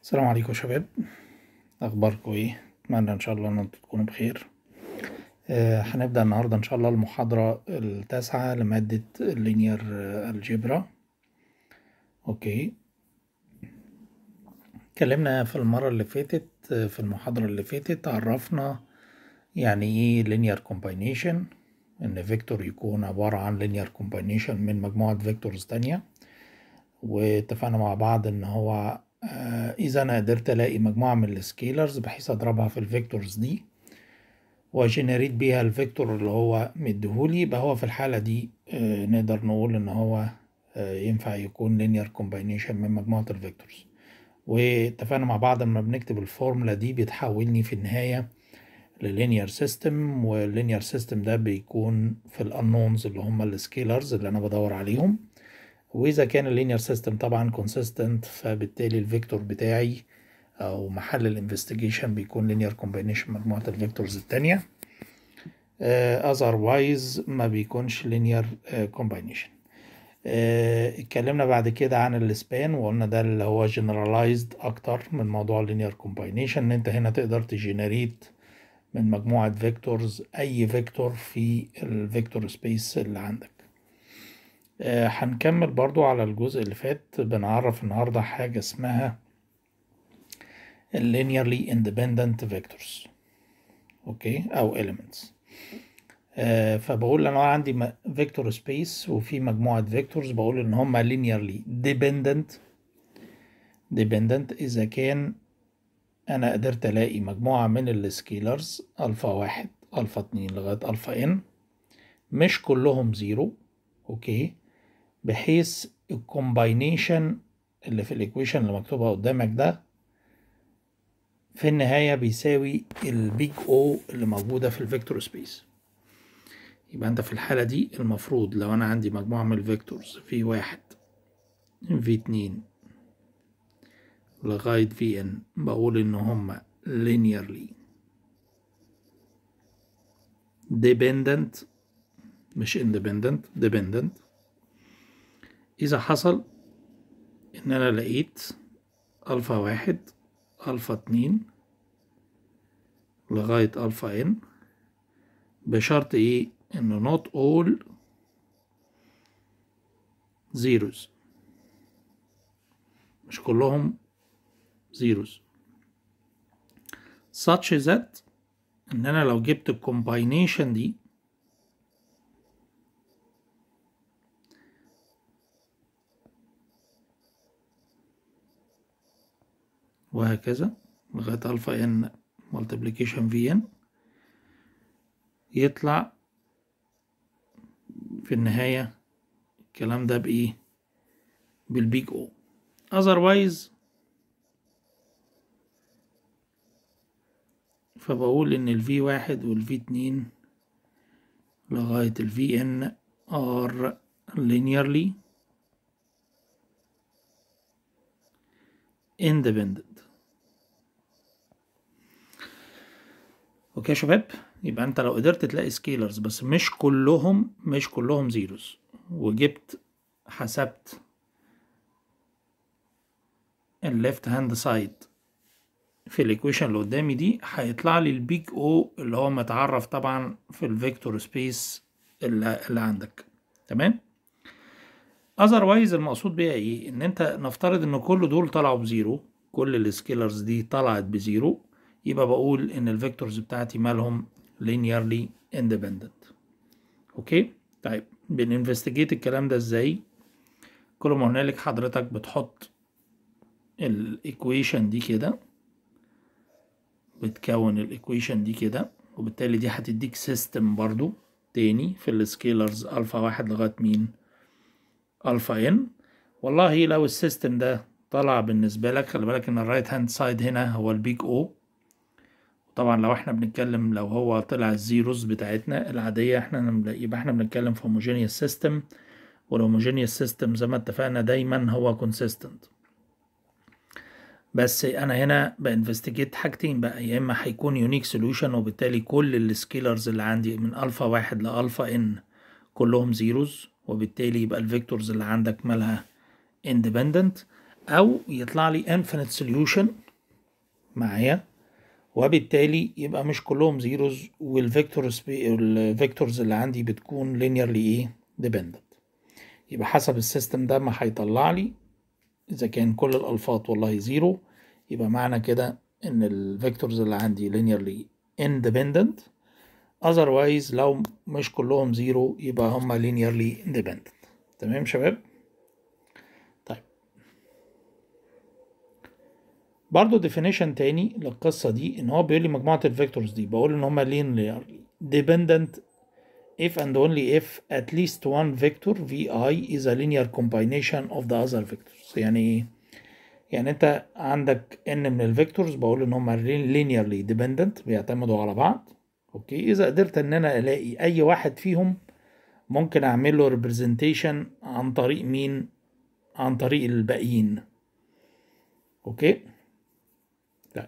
السلام عليكم يا شباب اخباركم ايه اتمنى ان شاء الله ان انتوا تكونوا بخير آه هنبدا النهارده ان شاء الله المحاضره التاسعه لماده اللينير الجبرا اوكي اتكلمنا في المره اللي فاتت آه، في المحاضره اللي فاتت عرفنا يعني ايه linear combination ان فيكتور يكون عباره عن linear combination من مجموعه فيكتورز تانية واتفقنا مع بعض ان هو آه، اذا انا قدرت الاقي مجموعه من السكيلرز بحيث اضربها في الفيكتورز دي وجنريت بيها الفيكتور اللي هو مديهولي يبقى هو في الحاله دي آه، نقدر نقول ان هو آه، ينفع يكون linear combination من مجموعه الفيكتورز واتفقنا مع بعض لما بنكتب الفورمولا دي بتحولني في النهايه للينير سيستم واللينير سيستم ده بيكون في الانونز اللي هم السكيلرز اللي انا بدور عليهم واذا كان اللينير سيستم طبعا كونسيستنت فبالتالي الفيكتور بتاعي او محل الانفستيجيشن بيكون لينير كومبينيشن مجموعه الفيكتورز التانية اذروايز ما بيكونش لينير كومبينيشن اتكلمنا بعد كده عن السبان وقلنا ده اللي هو جنرالايزد اكتر من موضوع اللينير كومبينيشن ان انت هنا تقدر تجنريت من مجموعه فيكتورز اي فيكتور في الفيكتور سبيس اللي عندك آه، هنكمل برضو على الجزء اللي فات بنعرف النهاردة حاجة اسمها linearly independent vectors اوكي او elements آه، فبقول انا عندي فيكتور سبيس وفي مجموعة فيكتورز بقول ان هما linearly dependent dependent اذا كان انا قدرت الاقي مجموعة من السكيلرز الفا واحد الفا اتنين لغاية الفا ان مش كلهم زيرو اوكي بحيث الكومباينيشن اللي في الايكويشن اللي مكتوبه قدامك ده في النهاية بيساوي البيج او اللي موجودة في الفيكتور سبيس يبقى انت في الحالة دي المفروض لو انا عندي مجموعة من الفيكتورز في واحد في اتنين لغاية في ان بقول ان هما linearly dependent مش independent dependent إذا حصل إن أنا لقيت ألفا واحد ألفا اتنين لغاية ألفا إن بشرط إيه إنه not all zeros مش كلهم zeros such that إن أنا لو جبت الكومباينيشن دي وهكذا لغاية ألفا إن ملتبليكيشن في إن يطلع في النهاية الكلام ده بإيه؟ بالبيج أو otherwise فبقول إن الفي واحد والفي اتنين لغاية الفي إن are linearly independent اوكي يا شباب يبقى انت لو قدرت تلاقي سكيلرز بس مش كلهم مش كلهم زيروز وجبت حسبت الليفت هاند سايد في الايكويشن اللي قدامي دي هيطلع لي البيج او اللي هو متعرف طبعا في الفيكتور سبيس اللي, اللي عندك تمام اذروايز المقصود بيها ايه ان انت نفترض ان كل دول طلعوا بزيرو كل السكيلرز دي طلعت بزيرو يبقى بقول ان الفيكتورز بتاعتي مالهم linearly independent اوكي طيب بننفستيجيت الكلام ده ازاي كل ما هنالك حضرتك بتحط الايكويشن دي كده بتكون الايكويشن دي كده وبالتالي دي هتديك سيستم برضو تاني في السكيلرز الفا واحد لغايه مين الفا ان والله لو السيستم ده طلع بالنسبه لك خلي بالك ان الرايت هاند سايد هنا هو البيج او طبعا لو احنا بنتكلم لو هو طلع الزيروز بتاعتنا العاديه احنا يبقى احنا بنتكلم في هوموجينيوس سيستم والهوموجينيوس سيستم زي ما اتفقنا دايما هو كونسيستنت بس انا هنا بانفستيجيت حاجتين بقى يا اما هيكون يونيك سوليوشن وبالتالي كل السكيلرز اللي عندي من الفا واحد لالفا ان كلهم زيروز وبالتالي يبقى الفيكتورز اللي عندك مالها independent او يطلع لي infinite solution معايا وبالتالي يبقى مش كلهم زيروز والفيكتور الفيكتورز اللي عندي بتكون linearly ايه dependent يبقى حسب السيستم ده ما هيطلع لي اذا كان كل الالفاظ والله زيرو يبقى معنى كده ان الفيكتورز اللي عندي linearly independent otherwise لو مش كلهم زيرو يبقى هما linearly independent تمام شباب طيب برضو definition تاني للقصة دي ان هو بيقول لي مجموعة الفيكتورز دي بقول ان هما linearly dependent if and only if at least one vector vi is a linear combination of the other vectors يعني ايه يعني انت عندك n من الفيكتورز بقول ان هم linearly dependent بيعتمدوا على بعض اوكي اذا قدرت ان انا الاقي اي واحد فيهم ممكن اعمل له representation عن طريق مين عن طريق الباقيين اوكي طيب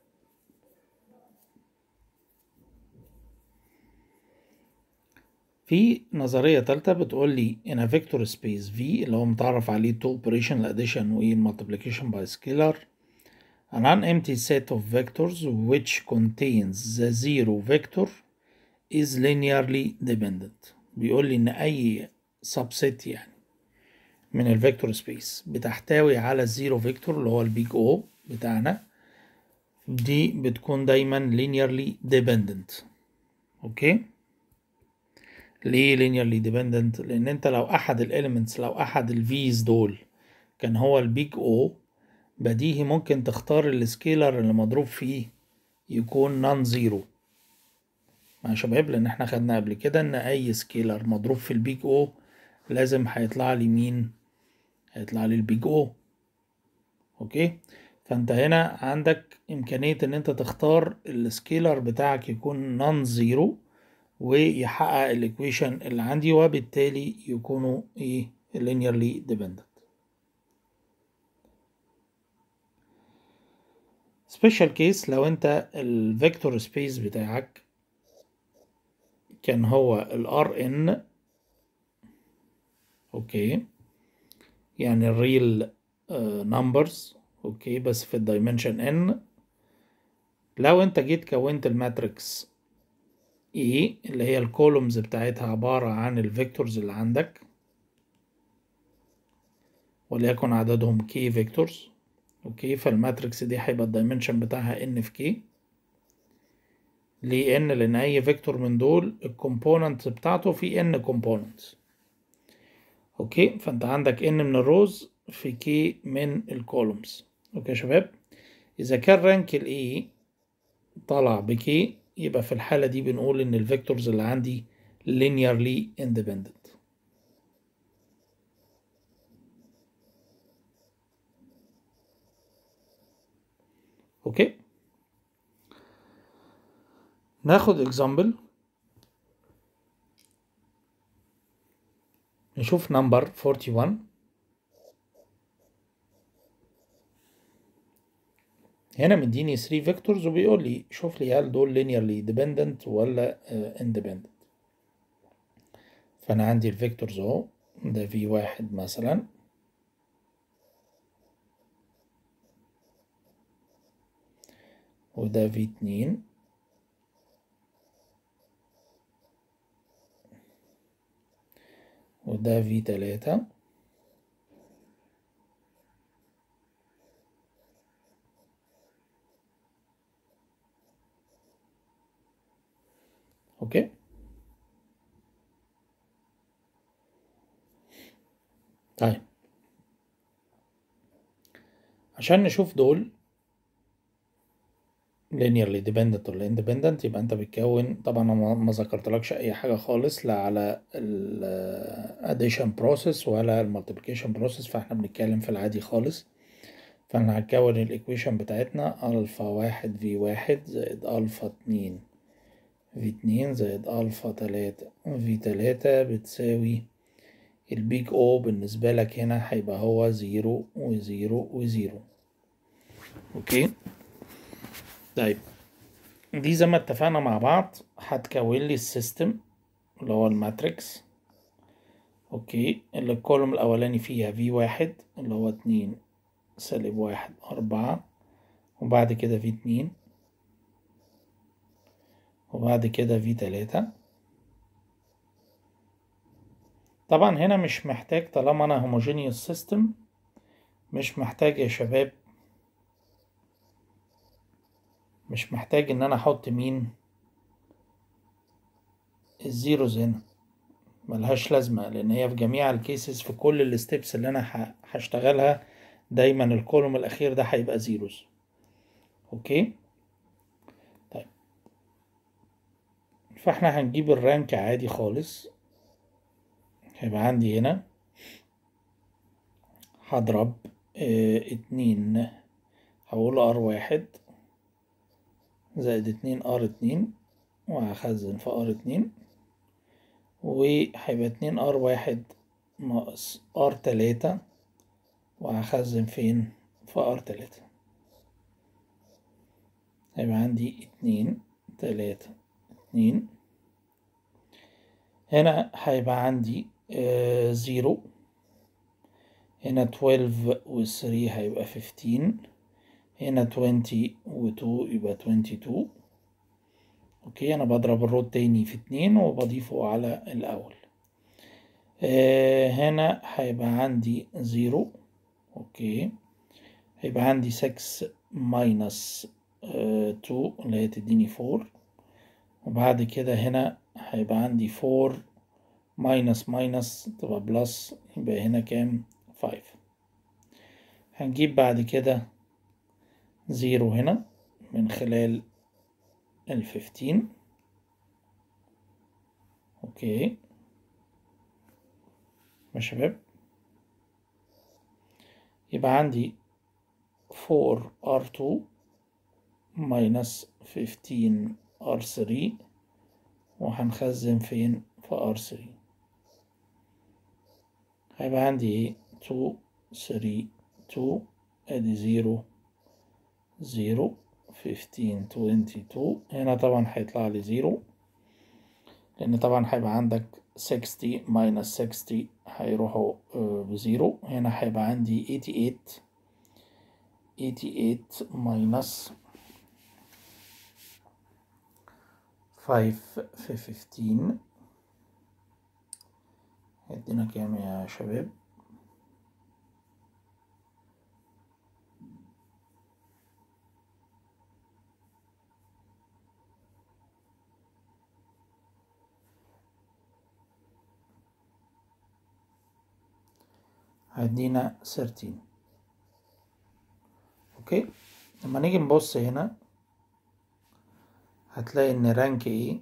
في نظرية تالتة بتقول لي in a vector space V اللي هو متعرف عليه two operation addition و multiplication by scalar an unempty set of vectors which contains the zero vector is linearly dependent بيقول لي ان اي subset يعني من الفيكتور سبيس بتحتوي على الزيرو فيكتور اللي هو البيج او بتاعنا دي بتكون دايما linearly dependent اوكي ليه linearly dependent لان انت لو احد الاليمنتس لو احد الفيز دول كان هو البيج او بديهي ممكن تختار السكيلر اللي مضروب فيه يكون نون زيرو مع شباب لان احنا خدنا قبل كده ان اي سكيلر مضروب في البيج او لازم هيطلع لي مين هيطلع لي البيج او اوكي فانت هنا عندك امكانية ان انت تختار السكيلر بتاعك يكون نون زيرو ويحقق الايكويشن اللي عندي وبالتالي يكونوا ايه linearly dependent سبيشال كيس لو انت الفيكتور سبيس بتاعك كان هو الار ان اوكي يعني الريل نمبرز اوكي بس في الدايمنشن ان لو انت جيت كونت الماتريكس اي اللي هي الكولومز بتاعتها عبارة عن الفيكتورز اللي عندك وليكن عددهم كي فيكتورز اوكي فالماتريكس دي هيبقى الدايمنشن بتاعها ان في كي ليه ان لان اي فيكتور من دول الكومبوننت بتاعته في ان كومبوننت اوكي فانت عندك ان من الروز في كي من الكولومز اوكي يا شباب اذا كان رانك الاي طلع بكي يبقى في الحالة دي بنقول ان الفيكتورز اللي عندي linearly independent اوكي ناخد example نشوف نمبر 41 هنا مديني 3 فيكتورز وبيقول لي شوف لي هل دول linearly dependent ولا uh, independent فانا عندي الفيكتورز اهو ده في واحد مثلا وده في اتنين وده في تلاتة اوكي طيب عشان نشوف دول linearly dependent ولا independent يبقى انت بتكون طبعا انا ما ذكرتلكش اي حاجه خالص لا على ال addition process ولا ال multiplication process فاحنا بنتكلم في العادي خالص فاحنا هنكون الايكويشن بتاعتنا الفا واحد في واحد زائد الفا اتنين في اتنين زائد الفا تلاتة في تلاتة بتساوي البيج او بالنسبة لك هنا هيبقى هو زيرو وزيرو وزيرو اوكي طيب دي زي ما اتفقنا مع بعض هتكون لي السيستم اللي هو الماتريكس اوكي اللي الكولوم الاولاني فيها في واحد اللي هو اتنين سالب واحد أربعة وبعد كده في اتنين وبعد كده في تلاتة طبعا هنا مش محتاج طالما أنا homogeneous system مش محتاج يا شباب مش محتاج إن أنا أحط مين الزيروز هنا ملهاش لازمة لأن هي في جميع الكيسز في كل الستبس اللي أنا هشتغلها دايما الكولوم الأخير ده هيبقى زيروز أوكي طيب فاحنا هنجيب الرانك عادي خالص هيبقى عندي هنا هضرب اه اتنين هقول ار واحد زائد اتنين ار اتنين وهخزن في ار اتنين وهيبقى اتنين ار واحد ناقص ار تلاتة وهخزن فين في ار تلاتة هيبقى عندي اتنين تلاتة اتنين هنا هيبقى عندي آه زيرو هنا تويلف وثري هيبقى فيفتين هنا توينتي وتو يبقى توينتي تو اوكي انا بضرب الرود تاني في اتنين وبضيفه على الاول آه هنا هيبقى عندي زيرو اوكي هيبقى عندي 6 ماينس 2 اللي هي تديني 4 وبعد كده هنا هيبقى عندي 4 ماينس ماينس تبقى بلس يبقى هنا كام 5 هنجيب بعد كده زيرو هنا من خلال ال 15 اوكي يا شباب يبقى عندي 4 R2 minus 15 R3 وهنخزن فين في R3 هيبقى عندي ايه 2 3 2 ادي 0 0 15 22 هنا طبعا هيطلع لي 0 لان طبعا هيبقى عندك 60 minus 60 هيروحوا بزيرو هنا هيبقى عندي 88 88 minus 5 في 15 هيدينا كام يا شباب هيدينا 13 اوكي لما نيجي نبص هنا هتلاقي ان رانك ايه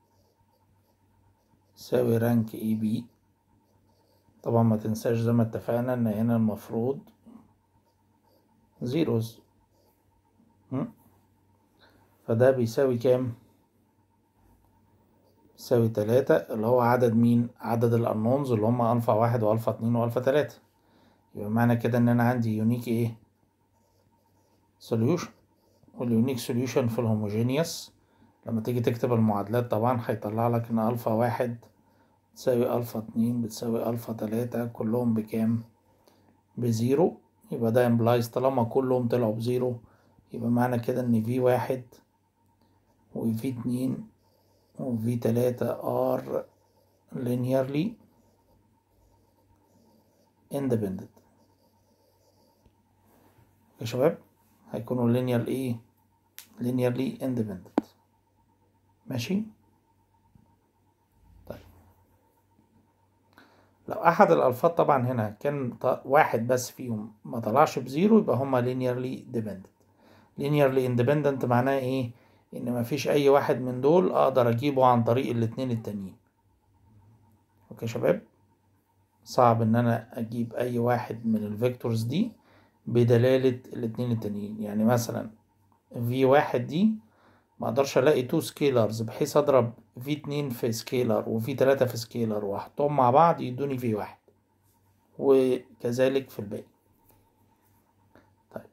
يساوي رانك اي بي طبعا ما تنساش زي ما اتفقنا ان هنا المفروض زيروز فده بيساوي كام بيساوي تلاتة اللي هو عدد مين عدد الانونز اللي هم الفا واحد والفا اتنين والفا تلاتة يبقى معنى كده ان انا عندي يونيك ايه سوليوشن واليونيك سوليوشن في الهوموجينيوس لما تيجي تكتب المعادلات طبعا هيطلع لك ان الفا واحد بتساوي الفا اتنين بتساوي الفا تلاتة كلهم بكام بزيرو يبقى ده امبلايز طالما كلهم طلعوا بزيرو يبقى معنى كده ان في واحد وفي اتنين وفي تلاتة ار linearly independent يا شباب هيكونوا linear ايه linearly independent ماشي طيب لو احد الالفاظ طبعا هنا كان واحد بس فيهم ما طلعش بزيرو يبقى هما linearly dependent linearly independent معناه ايه ان مفيش اي واحد من دول اقدر اجيبه عن طريق الاتنين التانيين اوكي يا شباب صعب ان انا اجيب اي واحد من الفيكتورز دي بدلالة الاتنين التانيين يعني مثلا في واحد دي ما اقدرش الاقي تو سكيلرز بحيث اضرب في اتنين في سكيلر وفي تلاتة في سكيلر واحطهم مع بعض يدوني في واحد وكذلك في الباقي طيب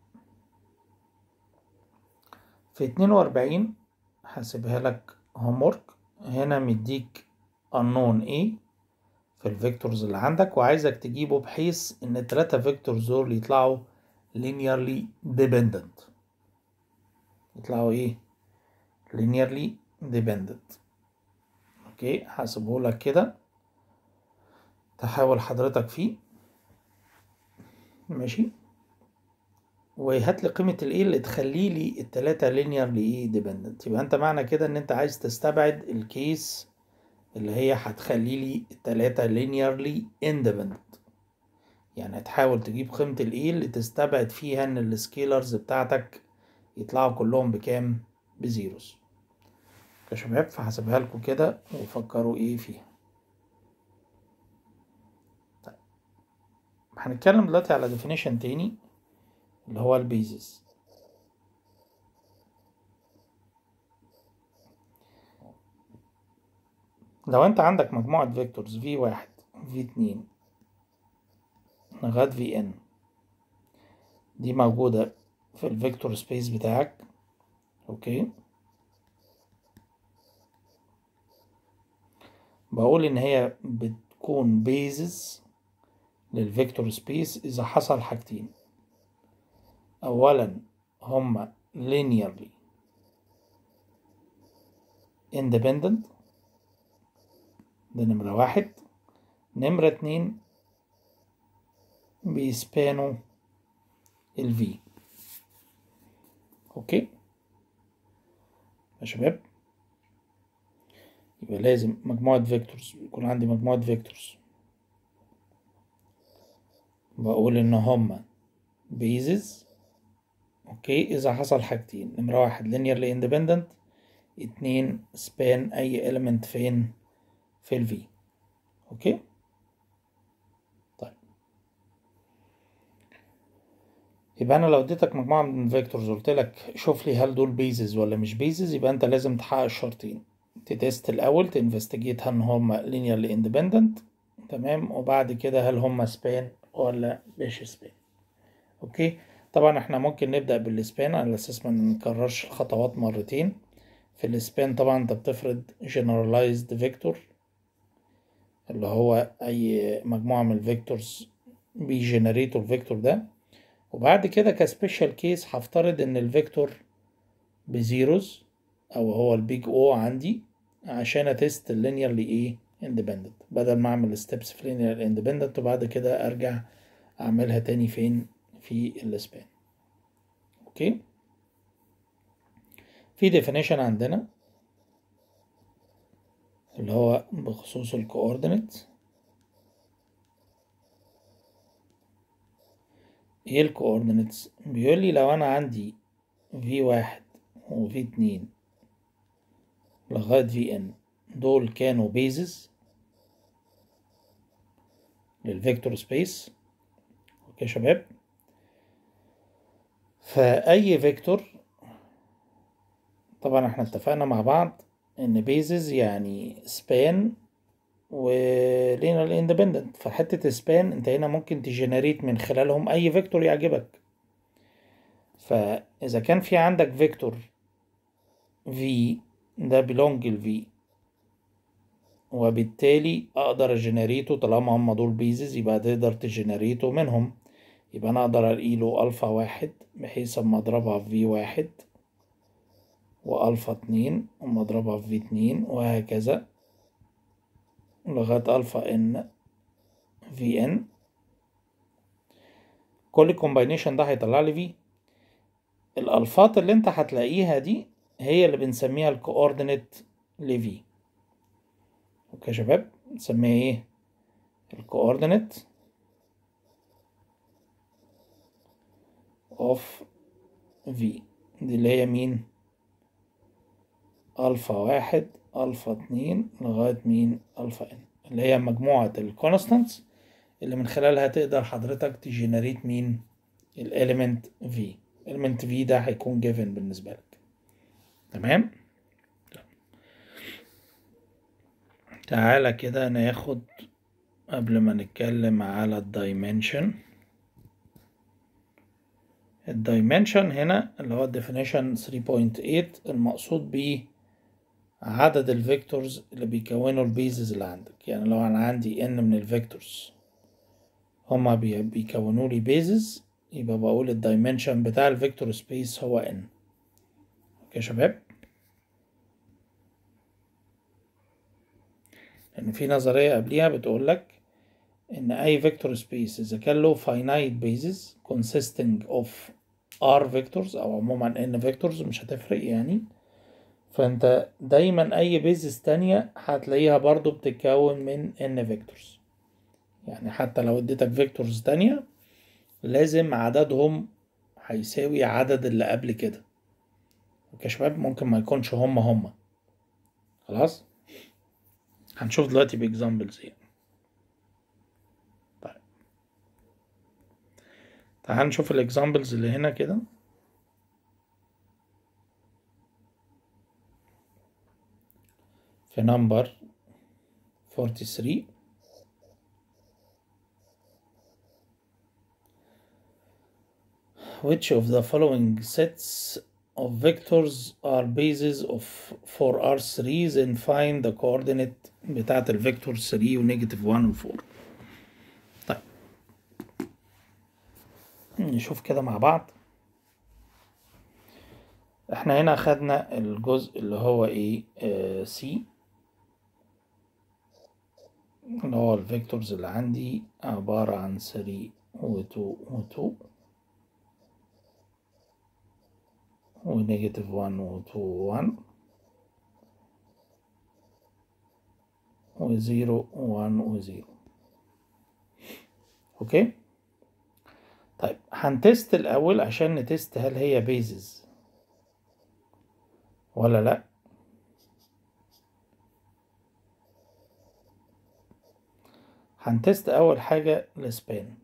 في اتنين واربعين هسيبها لك هومورك هنا مديك unknown A في الفيكتورز اللي عندك وعايزك تجيبه بحيث ان التلاتة فيكتورز دول يطلعوا linearly dependent يطلعوا ايه linearly dependent اوكي هسيبه لك كده تحاول حضرتك فيه ماشي وهات لي قيمة الايه اللي تخلي لي التلاتة linearly ايه dependent يبقى انت معنى كده ان انت عايز تستبعد الكيس اللي هي هتخلي لي التلاتة linearly independent يعني هتحاول تجيب قيمة الايه اللي تستبعد فيها ان السكيلرز بتاعتك يطلعوا كلهم بكام بزيروز يا شباب فهسيبها لكم كده وفكروا ايه فيها طيب هنتكلم دلوقتي على definition تاني اللي هو البيزس لو انت عندك مجموعة فيكتورز في واحد في اتنين لغاية في ان دي موجودة في الفيكتور سبيس بتاعك اوكي بقول ان هي بتكون بيزز للفيكتور سبيس اذا حصل حاجتين اولا هما linearly independent ده نمرة واحد نمرة اتنين بيسبانوا ال V اوكي يا شباب يبقى لازم مجموعة فيكتورز يكون عندي مجموعة فيكتورز بقول ان هما بيزز اوكي اذا حصل حاجتين نمرة واحد linearly independent اتنين span اي element فين في ال V اوكي طيب يبقى انا لو اديتك مجموعة من الفيكتورز قلت لك شوف لي هل دول بيزز ولا مش بيزز يبقى انت لازم تحقق الشرطين تتست الاول تنفستيجيت هل هما linearly independent تمام وبعد كده هل هما سبان ولا مش سبان اوكي طبعا احنا ممكن نبدأ بالسبان على اساس ما نكررش الخطوات مرتين في السبان طبعا انت بتفرض generalized vector اللي هو اي مجموعة من الفيكتورز بيجنريتوا الفيكتور ده وبعد كده كسبيشال كيس هفترض ان الفيكتور بزيروز او هو البيج او عندي عشان اتست اللينيرلي ايه اندبندنت بدل ما اعمل ستيبس في لينير اندبندنت وبعد كده ارجع اعملها تاني فين في السبان اوكي في definition عندنا اللي هو بخصوص الكوردينيت ايه الكوردينيتس بيقول لي لو انا عندي في واحد وفي اتنين لغاية في ان دول كانوا بيزز للفيكتور سبيس اوكي يا شباب فأي فيكتور طبعا احنا اتفقنا مع بعض ان بيزز يعني سبان ولينر اندبندنت فحتة سبان انت هنا ممكن تجنريت من خلالهم اي فيكتور يعجبك فاذا كان في عندك فيكتور في ده belong ل V وبالتالي اقدر اجنريته طالما هم دول بيزز يبقى تقدر تجنريته منهم يبقى انا اقدر الاقيله الفا واحد بحيث اما اضربها في في واحد والفا اتنين اما اضربها في في اتنين وهكذا لغاية الفا ان في ان كل كومباينيشن ده هيطلع لي في الالفات اللي انت هتلاقيها دي هي اللي بنسميها الكوردينيت لفي اوكي يا شباب نسميها ايه الكوردينيت اوف في دي اللي هي مين الفا واحد الفا اتنين لغاية مين الفا ان اللي هي مجموعة الكونستانتس اللي من خلالها تقدر حضرتك تجنريت مين الاليمنت في الاليمنت في ده هيكون جيفن بالنسبة لك تمام تعالى كده ناخد قبل ما نتكلم على الدايمنشن الدايمنشن هنا اللي هو definition 3.8 المقصود بيه عدد الفيكتورز اللي بيكونوا البيزز اللي عندك يعني لو انا عندي n من الفيكتورز هما بيكونوا لي بيزز يبقى بقول الدايمنشن بتاع الفيكتور سبيس هو n اوكي يا شباب لان في نظريه قبليها بتقول لك ان اي فيكتور سبيس اذا كان له finite basis consisting of r vectors او عموما n vectors مش هتفرق يعني فانت دايما اي بيزس تانية هتلاقيها برضو بتتكون من n vectors يعني حتى لو اديتك فيكتورز تانية لازم عددهم هيساوي عدد اللي قبل كده اوكي يا شباب ممكن ما يكونش هما هما خلاص هنشوف دلوقتي باكزامبلز يعني طيب تعال نشوف الاكزامبلز اللي هنا كده في نمبر 43 which of the following sets of vectors are bases of for R3 then find the coordinate بتاعت الفيكتور 3 ونيجاتيف 1 و 4 طيب نشوف كده مع بعض احنا هنا خدنا الجزء اللي هو ايه آه سي اللي هو الفيكتورز اللي عندي عبارة عن 3 و 2 و 2 ونيجاتيف 1 و 2 و 1 و 0 و 1 و 0 اوكي طيب هنتست الاول عشان نتست هل هي بيزز ولا لا هنتست اول حاجة السبان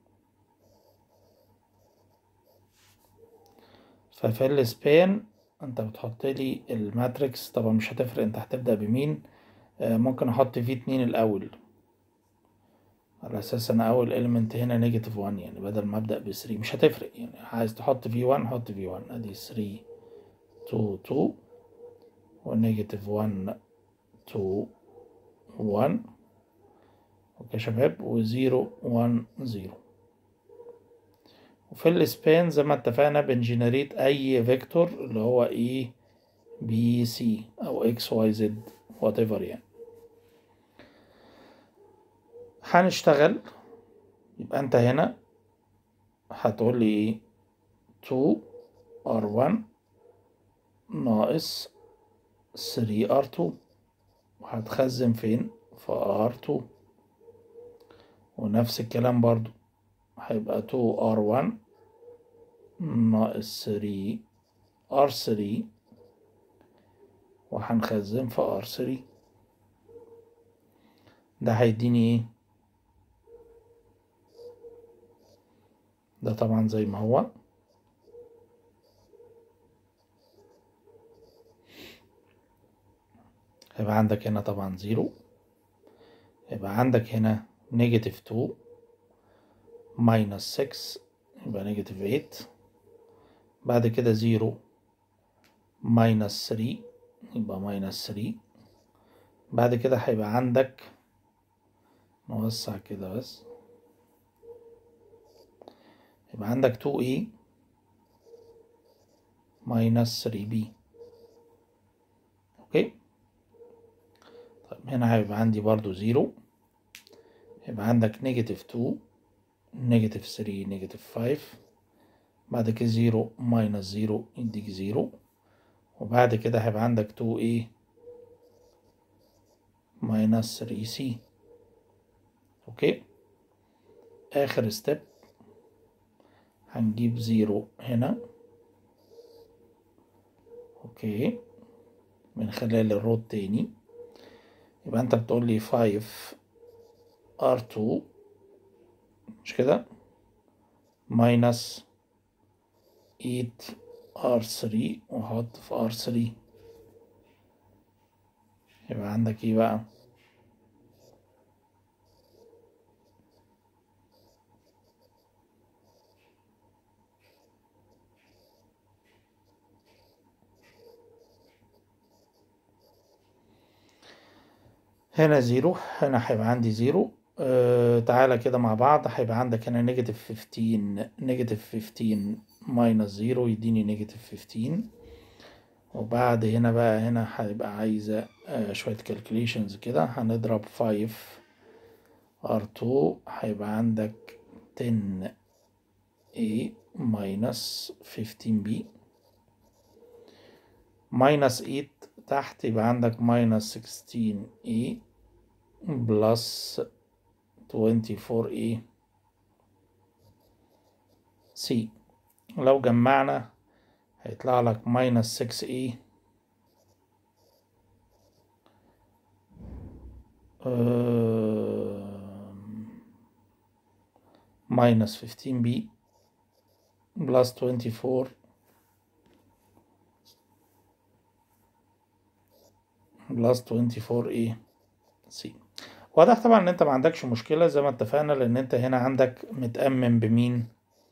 ففي السبان انت بتحط لي الماتريكس طبعا مش هتفرق انت هتبدأ بمين آه ممكن احط في اتنين الاول على اساس انا اول element هنا نيجاتيف 1 يعني بدل ما ابدأ ب 3 مش هتفرق يعني عايز تحط في 1 حط في 1 ادي 3 2 2 ونيجاتيف 1 2 1 اوكي يا شباب و 0 1 0 وفي السبان زي ما اتفقنا بنجنريت اي فيكتور اللي هو ايه بي سي او اكس واي زد وات ايفر يعني هنشتغل يبقى انت هنا هتقول لي ايه 2 ار 1 ناقص 3 ار 2 وهتخزن فين في ار 2 ونفس الكلام برضو هيبقى 2 ار 1 ناقص 3 ار 3 وهنخزن في ار 3 ده هيديني ايه ده طبعا زي ما هو هيبقى عندك هنا طبعا زيرو يبقى عندك هنا نيجاتيف 2 ماينس 6 يبقى نيجاتيف 8 بعد كده زيرو ماينس 3 يبقى ماينس 3 بعد كده هيبقى عندك نوسع كده بس يبقى عندك 2a ماينس 3b اوكي طيب هنا هيبقى عندي برضو زيرو يبقى عندك نيجاتيف 2 نيجاتيف 3 نيجاتيف 5 بعد كده زيرو ماينس زيرو يديك زيرو وبعد كده هيبقى عندك 2a ماينس 3c اوكي اخر ستيب هنجيب زيرو هنا اوكي من خلال الرود تاني يبقى انت بتقول لي 5 R2 مش كده ماينس 8 R3 وحط في R3 يبقى عندك ايه بقى هنا زيرو هنا هيبقى عندي زيرو آه تعالى كده مع بعض هيبقى عندك هنا نيجاتيف 15 نيجاتيف 15 ماينس 0 يديني نيجاتيف 15 وبعد هنا بقى هنا هيبقى عايزة آه شوية calculations كده هنضرب 5 R2 هيبقى عندك 10 A minus 15B minus 8 تحت يبقى عندك minus 16A plus 24A C لو جمعنا هيطلع لك minus 6A uh, minus 15B plus 24 بلس 24 ايه سي واضح طبعا ان انت ما عندكش مشكله زي ما اتفقنا لان انت هنا عندك متامن بمين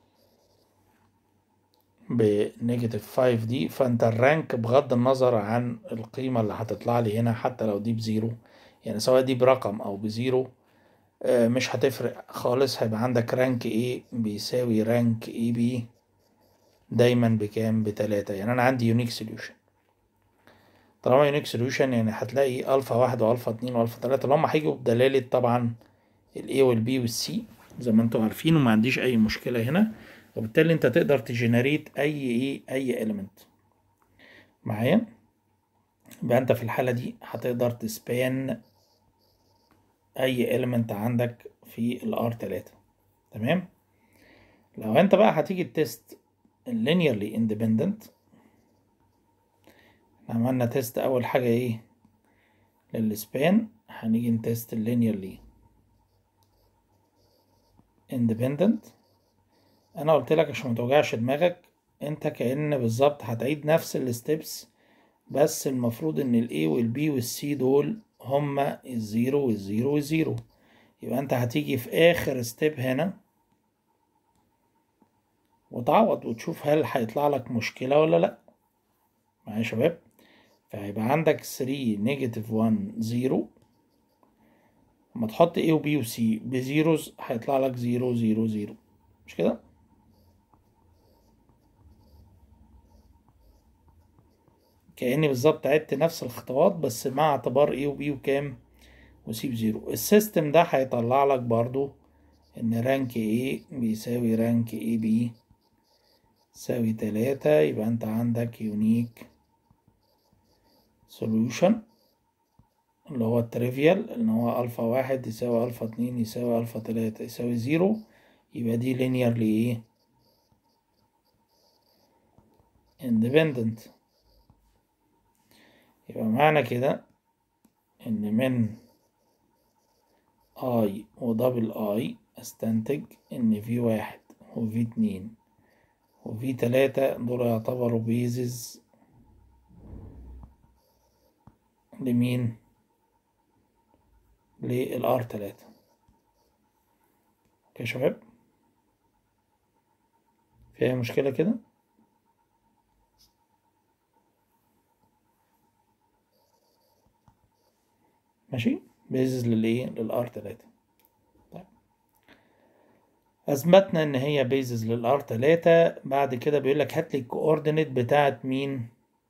بنيجاتيف 5 دي فانت الرانك بغض النظر عن القيمه اللي هتطلع لي هنا حتى لو دي بزيرو يعني سواء دي برقم او بزيرو مش هتفرق خالص هيبقى عندك رانك ايه بيساوي رانك اي بي دايما بكام بتلاتة يعني انا عندي يونيك سوليوشن طالما يونيك سوليوشن يعني هتلاقي الفا واحد والفا اتنين والفا تلاتة اللي هم هيجوا بدلالة طبعا الاي والبي والسي زي ما انتوا عارفين وما عنديش اي مشكلة هنا وبالتالي انت تقدر تجنريت اي ايه اي اليمنت معايا يبقى انت في الحالة دي هتقدر تسبان اي اليمنت عندك في الار تلاتة تمام لو انت بقى هتيجي تيست linearly independent عملنا تيست اول حاجة ايه للسبان هنيجي نتست linearly independent انا قلت لك عشان متوجعش دماغك انت كأن بالظبط هتعيد نفس الستبس بس المفروض ان الاي والبي والسي دول هما الزيرو والزيرو والزيرو يبقى انت هتيجي في اخر ستيب هنا وتعوض وتشوف هل هيطلع لك مشكلة ولا لا معايا يا شباب فهيبقى عندك 3 نيجاتيف 1 0 لما تحط A و B و C بزيروز هيطلع لك 0 0 0 مش كده؟ كأني بالظبط عدت نفس الخطوات بس مع اعتبار A و B وكام و C بزيرو السيستم ده هيطلع لك برضو ان رانك A بيساوي رانك A B يساوي تلاتة يبقى انت عندك يونيك سوليوشن اللي هو التريفيال ان هو الفا واحد يساوي الفا اتنين يساوي الفا تلاتة يساوي زيرو يبقى دي linearly ايه independent يبقى معنى كده ان من اي ودبل اي استنتج ان في واحد وفي اتنين وفي تلاتة دول يعتبروا بيزز لمين للار تلاتة اوكي يا شباب فيها مشكلة كده ماشي بيزز للايه للار تلاتة طيب اثبتنا ان هي بيزز للار تلاتة بعد كده بيقول لك هات لي الكوردينيت بتاعت مين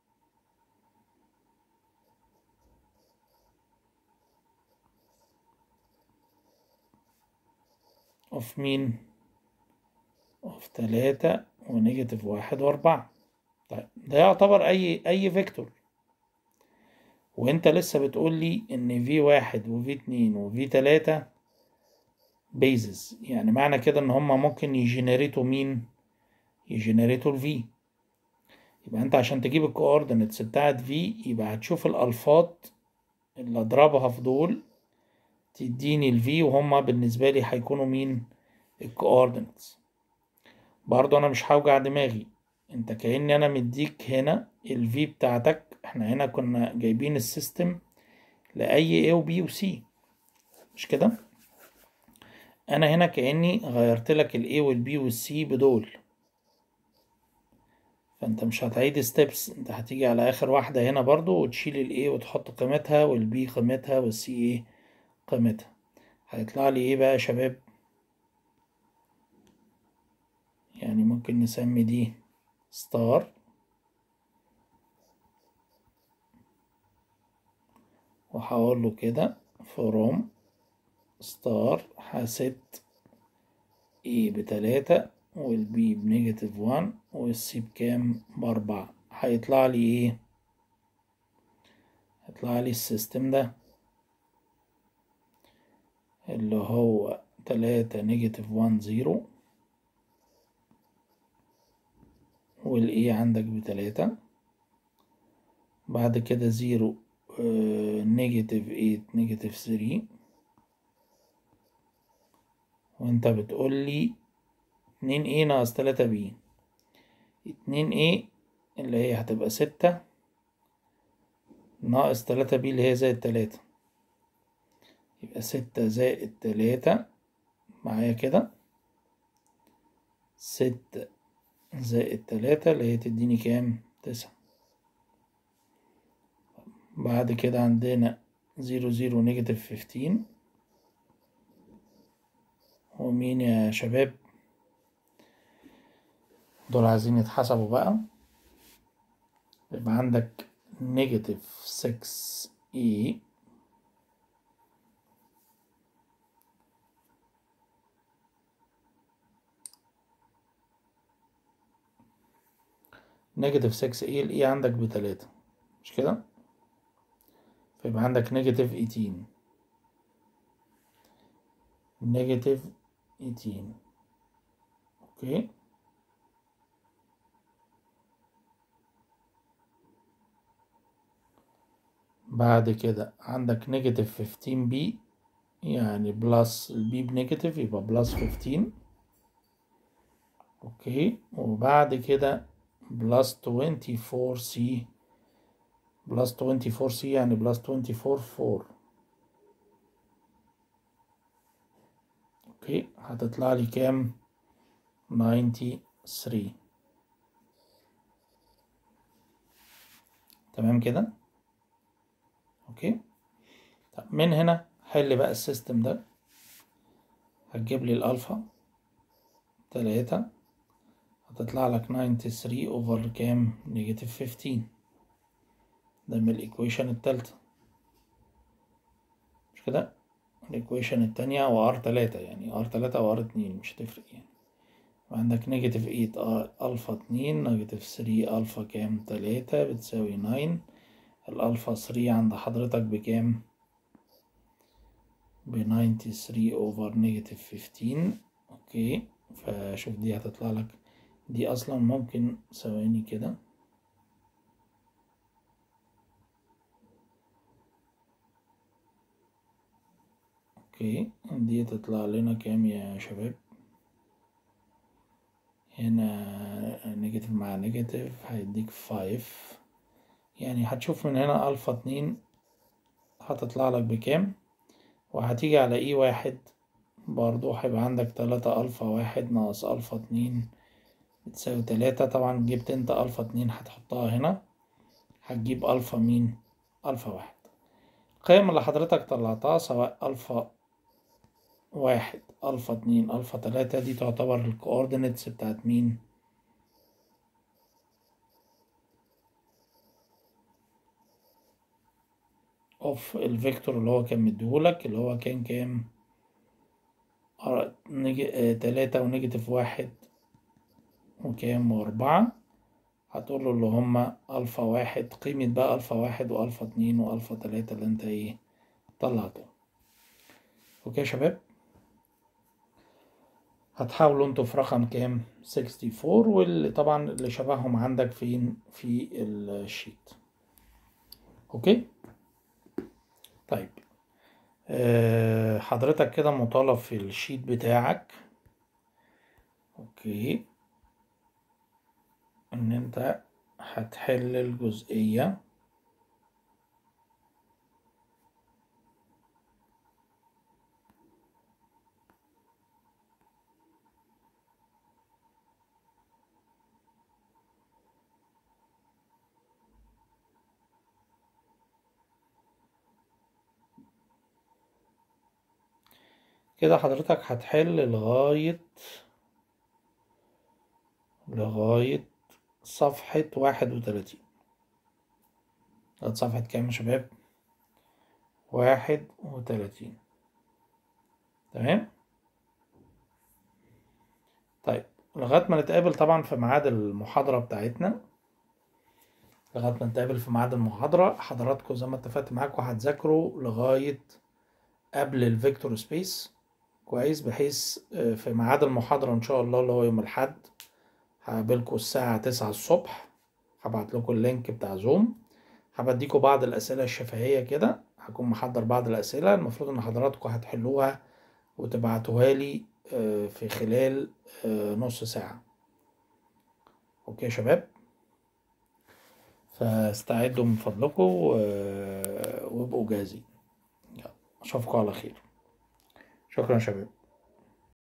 اوف مين اوف تلاتة ونيجاتيف واحد واربعة طيب ده يعتبر اي اي فيكتور وانت لسه بتقول لي ان في واحد وفي اتنين وفي تلاتة بيزز يعني معنى كده ان هما ممكن يجنريتوا مين يجنريتوا الفي يبقى انت عشان تجيب الكوردينتس بتاعت في يبقى هتشوف الالفات اللي اضربها في دول تديني الفي وهما بالنسبة لي هيكونوا مين الكوردينتس برضو انا مش هوجع دماغي انت كأني انا مديك هنا الفي بتاعتك احنا هنا كنا جايبين السيستم لأي A و B و C مش كده انا هنا كأني غيرت لك ال A وال B وال C بدول فانت مش هتعيد ستيبس انت هتيجي على اخر واحدة هنا برضو وتشيل ال A وتحط قيمتها وال B قيمتها وال C ايه قيمتها هيطلع لي ايه بقى يا شباب يعني ممكن نسمي دي ستار وهقول له كده فروم ستار هست ايه بتلاتة والبي بنيجاتيف وان والسي بكام بأربعة هيطلع لي ايه هيطلع لي السيستم ده اللي هو تلاتة نيجاتيف وان زيرو والاي عندك بتلاتة بعد كده زيرو نيجاتيف ايت نيجاتيف ثري وانت بتقول لي اتنين ايه ناقص تلاتة بي اتنين ايه اللي هي هتبقى ستة ناقص تلاتة بي اللي هي زائد تلاتة يبقى ستة زائد تلاتة معايا كده ستة زائد تلاتة اللي هي تديني كام تسعة بعد كده عندنا زيرو زيرو نيجاتيف فيفتين ومين يا شباب دول عايزين يتحسبوا بقى يبقى عندك نيجاتيف 6 اي نيجاتيف 6 اي الاي عندك بتلاتة مش كده فيبقى عندك نيجاتيف 18 نيجاتيف 18 اوكي بعد كده عندك نيجاتيف 15 بي يعني بلس البي بنيجاتيف يبقى بلس 15 اوكي وبعد كده بلس 24 سي بلس 24 سي يعني بلس 24 4 اوكي هتطلع لي كام 93 تمام كده اوكي طب من هنا حل بقى السيستم ده هتجيب لي الالفا تلاتة هتطلع لك 93 اوفر كام نيجاتيف 15 ده من الايكويشن التالتة مش كده الايكويشن التانية هو ار تلاتة يعني ار تلاتة او ار اتنين مش هتفرق يعني وعندك نيجاتيف ايت الفا اتنين نيجاتيف ثري الفا كام تلاتة بتساوي ناين الالفا ثري عند حضرتك بكام بناينتي ثري اوفر نيجاتيف فيفتين اوكي فشوف دي هتطلع لك دي اصلا ممكن ثواني كده اوكي دي تطلع لنا كام يا شباب هنا نيجاتيف مع نيجاتيف هيديك فايف يعني هتشوف من هنا الفا اتنين هتطلع لك بكام وهتيجي على اي واحد برضو هيبقى عندك تلاتة الفا واحد ناقص الفا اتنين بتساوي تلاتة طبعا جبت انت الفا اتنين هتحطها هنا هتجيب الفا مين الفا واحد القيم اللي حضرتك طلعتها سواء الفا واحد الفا اتنين الفا تلاتة دي تعتبر الكوردينتس بتاعت مين اوف الفيكتور اللي هو كان مديهولك اللي هو كان كام تلاتة ونيجاتيف واحد وكام وأربعة هتقول له اللي هما ألفا واحد قيمة بقى ألفا واحد وألفا اتنين وألفا تلاتة اللي انت ايه طلعته اوكي يا شباب هتحاولوا انتوا في رقم كام 64 واللي طبعا اللي شبههم عندك فين في الشيت اوكي طيب أه حضرتك كده مطالب في الشيت بتاعك اوكي ان انت هتحل الجزئية كده حضرتك هتحل لغاية لغاية صفحة واحد وتلاتين لغاية صفحة كام يا شباب؟ واحد وتلاتين تمام؟ طيب لغاية ما نتقابل طبعا في ميعاد المحاضرة بتاعتنا لغاية ما نتقابل في ميعاد المحاضرة حضراتكم زي ما اتفقت معاكم هتذاكروا لغاية قبل الفيكتور سبيس كويس بحيث آه، في ميعاد المحاضرة إن شاء الله اللي هو يوم الأحد هقابلكم الساعة تسعة الصبح هبعت لكم اللينك بتاع زوم هبديكوا بعض الأسئلة الشفهية كده هكون محضر بعض الأسئلة المفروض إن حضراتكم هتحلوها وتبعتوها لي آه، في خلال آه، نص ساعة أوكي يا شباب فاستعدوا من فضلكم و- وابقوا جاهزين يلا أشوفكم على خير شكرا يا شباب